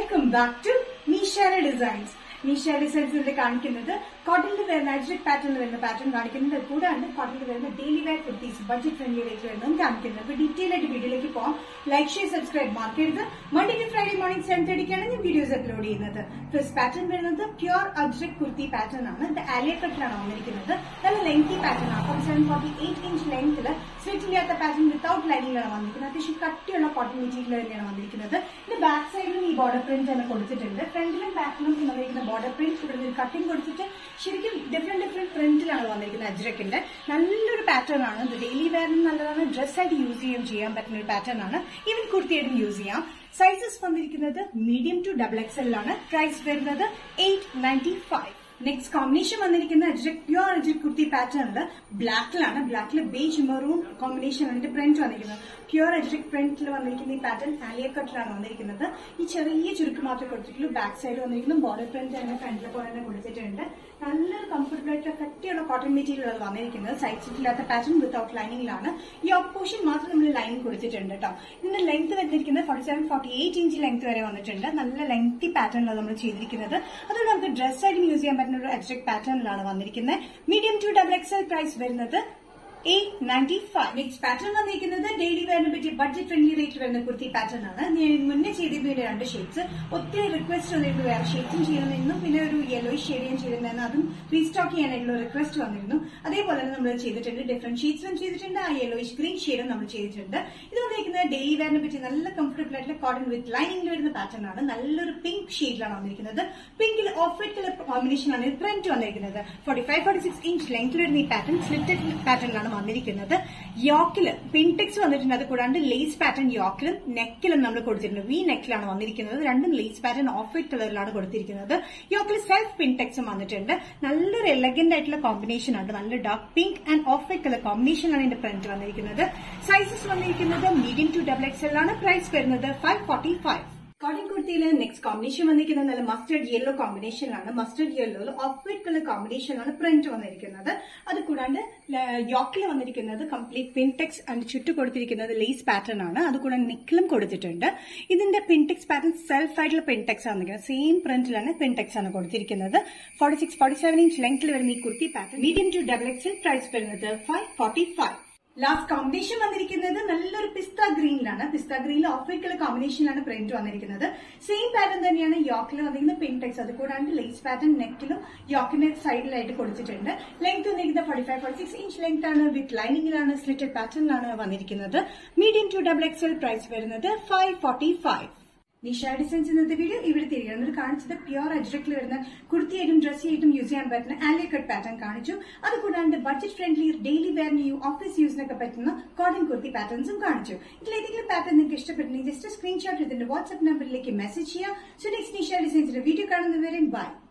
welcome back to Meeshara designs Meeshara ഡിസൈൻസിൽ കാണിക്കുന്നത് കോട്ടണിൽ വരുന്ന അജ്രക് പാറ്റേണിൽ വരുന്ന പാറ്റേൺ കാണിക്കുന്നത് കൂടാണ്ട് കോട്ടണിൽ വരുന്ന daily wear kurtis budget friendly rate വരുന്നതും കാണിക്കുന്നത് അപ്പൊ ഡീറ്റെയിൽ ആയിട്ട് വീഡിയോയിലേക്ക് പോകാം ലൈക്ക് ഷെയർ സബ്സ്ക്രൈബ് മാർക്ക് ചെയ്ത് Monday to Friday morning seven തേർട്ടിക്കാണ് ഞാൻ വീഡിയോസ് അപ്ലോഡ് ചെയ്യുന്നത് ഫസ്റ്റ് പാറ്റേൺ വരുന്നത് പ്യുർ അജ്രക് കുർത്തി പാറ്റേൺ ആണ് ഇത് ആലിയ കട്ടിലാണ് വന്നിരിക്കുന്നത് നല്ല ലെങ്തി പാറ്റേൺ ആണ് forty seven forty eight inch ലെങ്ത്തിൽ സ്ലിറ്റ് ഇല്ലാത്ത പാറ്റേൺ വിത്തൗട്ട് ലൈനിങ്ങിലാണ് വന്നിരിക്കുന്നത് അത്യാവശ്യം കട്ടിയുള്ള കോട്ടൺ മെറ്റീരിയൽ തന്നെയാണ് വന്നിരിക്കുന്നത് ഇത് ബാക്ക് സൈഡിലും ഈ ബോർഡർ പ്രിന്റ് തന്നെ കൊടുത്തിട്ടുണ്ട് ഫ്രണ്ടിലും ബാക്കിലും വന്നിരിക്കുന്ന ബോർഡർ പ്രിന്റ് ഇവിടെ ഒരു കട്ടിങ് കൊടുത്തിട്ട് ശരിക്കും ഡിഫറെന്റ് ഡിഫറെന്റ് പ്രിന്റിലാണ് വന്നിരിക്കുന്നത് അജ്രക്കിന്റെ നല്ലൊരു പാറ്റേൺ ആണ് ഇത് ഡെയിലി വെയറിന് നല്ലതാണ് ഡ്രസ്സായിട്ട് യൂസ് ചെയ്യാൻ ചെയ്യാൻ പറ്റുന്ന ഒരു പാറ്റേൺ ആണ് ഈവൻ കുർത്തിയായിട്ടും യൂസ് ചെയ്യാം സൈസസ് വന്നിരിക്കുന്നത് മീഡിയം ടു ഡബിൾ എക്സ് ആണ് പ്രൈസ് വരുന്നത് eight ninety five next combination വന്നിരിക്കുന്ന അജ്രക് പ്യുവർ അജ്രക് കുർത്തി പാറ്റേണിൽ ബ്ലാക്കിലാണ് ബ്ലാക്കിൽ ബേജ് മെറൂൺ കോമ്പിനേഷൻ അതിന്റെ പ്രിന്റ് വന്നിരിക്കുന്നത് പ്യുവർ അജ്രക് പ്രിന്റിൽ വന്നിരിക്കുന്ന ഈ പാറ്റേൺ ആലിയ കട്ടിലാണ് വന്നിരിക്കുന്നത് ഈ ചെറിയ ചുരുക്ക് മാത്രമേ കൊടുത്തിട്ടുള്ളൂ ബാക്ക് സൈഡ് വന്നിരിക്കുന്നു ബോർഡർ പ്രിന്റ് തന്നെ ഫ്രണ്ടിൽ പോലെ തന്നെ കൊടുത്തിട്ടുണ്ട് നല്ലൊരു കംഫർട്ടബിൾ ആയിട്ടുള്ള കട്ടിയുള്ള കോട്ടൺ മെറ്റീരിയൽ ആണ് വന്നിരിക്കുന്നത് സൈഡ് സിറ്റില്ലാത്ത പാറ്റേൺ വിത്തൗട്ട് ലൈനിങ്ങിലാണ് ഈ ഓപ്പോഷൻ മാത്രം നമ്മൾ ലൈൻ കൊടുത്തിട്ടുണ്ട് കേട്ടോ ഇതിന്റെ ലെങ്ത് വന്നിരിക്കുന്നത് forty seven forty eight inch length വരെ വന്നിട്ടുണ്ട് നല്ല ലെങ്തി പാറ്റേണിലാണ് നമ്മൾ ചെയ്തിരിക്കുന്നത് അതുകൊണ്ട് നമുക്ക് ഡ്രസ് ആയിട്ട് യൂസ് ചെയ്യാൻ പറ്റുന്ന ഒരു അബ്സ്ട്രക്ട് പാറ്റേണിലാണ് വന്നിരിക്കുന്നത് medium to double XL price വരുന്നത് eight ninety five next pattern വന്നിരിക്കുന്നത് ഡെയിലി വെയറിനെ പറ്റിയ ബഡ്ജറ്റ് ഫ്രണ്ട്ലി റേറ്റ് വരുന്ന കുർത്തി പാറ്റേൺ ആണ് ഞാൻ മുന്നേ ചെയ്തിരുന്ന രണ്ട് ഷെയ്ഡ്സ് ഒത്തിരി റിക്വസ്റ്റ് വന്നിരുന്നു വേറെ ഷെയ്ഡ്സും ചെയ്യണമെന്നും പിന്നെ ഒരു യെല്ലോ ഷെയ്ഡ് ഞാൻ ചെയ്തിരുന്നു അതും റീസ്റ്റോക്ക് ചെയ്യാനായിട്ടുള്ള റിക്വസ്റ്റ് വന്നിരുന്നു അതേപോലെ തന്നെ നമ്മൾ ചെയ്തിട്ടുണ്ട് ഡിഫറെന്റ് ഷീറ്റ്സും ചെയ്തിട്ടുണ്ട് ആ യെല്ലോയിഷ് ഗ്രീൻ ഷെയ്ഡും നമ്മൾ ചെയ്തിട്ടുണ്ട് ഇത് വന്നിരിക്കുന്നത് ഡെയിലി വെയറിനെ പറ്റി നല്ല കംഫർട്ടബിൾ ആയിട്ടുള്ള കോട്ടൺ വിത്ത് ലൈനിംഗ് വരുന്ന പാറ്റേൺ ആണ് നല്ലൊരു പിങ്ക് ഷെയ്ഡിലാണ് വന്നിരിക്കുന്നത് പിങ്കിൽ ഓഫ് വൈറ്റ് കളർ കോമ്പിനേഷൻ ആണ് പ്രിന്റ് വന്നിരിക്കുന്നത് forty five forty six inch ലെങ്ത്തിൽ വരുന്ന ഈ പാറ്റേൺ സ്ലിറ്റഡ് പാറ്റേണിലാണ് വന്നിരിക്കുന്നത് യോക്കില് പിൻടെക്സ് വന്നിട്ടുണ്ട് അത് കൂടാണ്ട് ലേസ് പാറ്റേൺ യോക്കിലും നെക്കിലും നമ്മൾ കൊടുത്തിട്ടുണ്ട് വി നെക്കിലാണ് വന്നിരിക്കുന്നത് രണ്ടും ലേസ് പാറ്റേൺ ഓഫ് വൈറ്റ് കളറിലാണ് കൊടുത്തിരിക്കുന്നത് യോക്കിൽ സെൽഫ് പിൻടെക്സും വന്നിട്ടുണ്ട് നല്ലൊരു എലഗന്റ് ആയിട്ടുള്ള കോമ്പിനേഷൻ ആണ് നല്ല dark pink and off white colour കോമ്പിനേഷനാണ് ഇതിന്റെ പ്രിന്റ് വന്നിരിക്കുന്നത് സൈസസ് വന്നിരിക്കുന്നത് മീഡിയം ടു ഡബിൾ എക്സ് ആണ് പ്രൈസ് വരുന്നത് ഫൈവ് ഫോർട്ടി ഫൈവ് കോട്ടൺ കുർത്തിയില് നെക്സ്റ്റ് കോമ്പിനേഷൻ വന്നിരിക്കുന്നത് നല്ല മസ്റ്റർഡ് യെല്ലോ കോമ്പിനേഷനിലാണ് മസ്റ്റർഡ് യെല്ലോയിൽ ഓഫ് വൈറ്റ് കളർ കോമ്പിനേഷനാണ് പ്രിന്റ് വന്നിരിക്കുന്നത് അത് കൂടാണ്ട് യോക്കിൽ വന്നിരിക്കുന്നത് കംപ്ലീറ്റ് പിൻടെക്സ് ആൻഡ് ചുറ്റു കൊടുത്തിരിക്കുന്നത് ലേസ് പാറ്റേൺ ആണ് അതുകൂടാണ്ട് നെക്കിലും കൊടുത്തിട്ടുണ്ട് ഇതിന്റെ പിൻടെക്സ് പാറ്റേൺ സെൽഫ് ആയിട്ടുള്ള പിൻടെക്സ് ആണ് വന്നിരിക്കുന്നത് സെയിം പ്രിന്റിലാണ് പിൻടെക്സ് ആണ് കൊടുത്തിരിക്കുന്നത് forty six forty seven inch ലെങ്ത്തിൽ വരുന്ന ഈ kurti pattern medium to double X price വരുന്നത് five forty five last combination വന്നിരിക്കുന്നത് നല്ലൊരു പിസ്ത ഗ്രീനിലാണ് പിസ്ത ഗ്രീനിൽ ഓഫ് വൈറ്റ് കളർ കോമ്പിനേഷനിലാണ് പ്രിന്റ് വന്നിരിക്കുന്നത് സെയിം പാറ്റേൺ തന്നെയാണ് യോക്കിൽ വന്നിരിക്കുന്ന പിൻടെക്സ് അത് കൂടാണ്ട് ലേസ് പാറ്റേൺ നെക്കിലും യോക്കിന്റെ സൈഡിലായിട്ട് കൊടുത്തിട്ടുണ്ട് ലെങ്ത് വന്നിരിക്കുന്നത് forty five forty six inch length ആണ് വിത്ത് ലൈനിങ്ങിലാണ് സ്ലിറ്റഡ് പാറ്റേണിലാണ് വന്നിരിക്കുന്നത് medium to double XL price വരുന്നത് five forty five Nisha designs ഇന്നത്തെ വീഡിയോ ഇവിടെ തിരികെ എന്നിട്ട് കാണിച്ചത് പ്യുവർ അജ്രക്കിൽ വരുന്ന കുർത്തിയായിട്ടും ഡ്രസ്സിയായിട്ടും യൂസ് ചെയ്യാൻ പറ്റുന്ന ആലിയ കട്ട് പാറ്റേൺ കാണിച്ചു അതുകൂടാണ്ട് ബഡ്ജറ്റ് ഫ്രണ്ട്ലി ഡെയിലി വെയറിന് ഓഫീസ് യൂസിനൊക്കെ പറ്റുന്ന കോട്ടൺ കുർത്തി പാറ്റേൺസും കാണിച്ചു ഇതിലേതെങ്കിലും പാറ്റേൺ നിങ്ങൾക്ക് ഇഷ്ടപ്പെട്ടില്ലെങ്കിൽ ജസ്റ്റ് സ്ക്രീൻഷോട്ട് ഇതിന്റെ വാട്സ്ആപ്പ് നമ്പറിലേക്ക് മെസ്സേജ് ചെയ്യാം സോ നെക്സ്റ്റ് നിഷ ഡിസൈൻസിന്റെ വീഡിയോ കാണുന്നവരെ ബൈ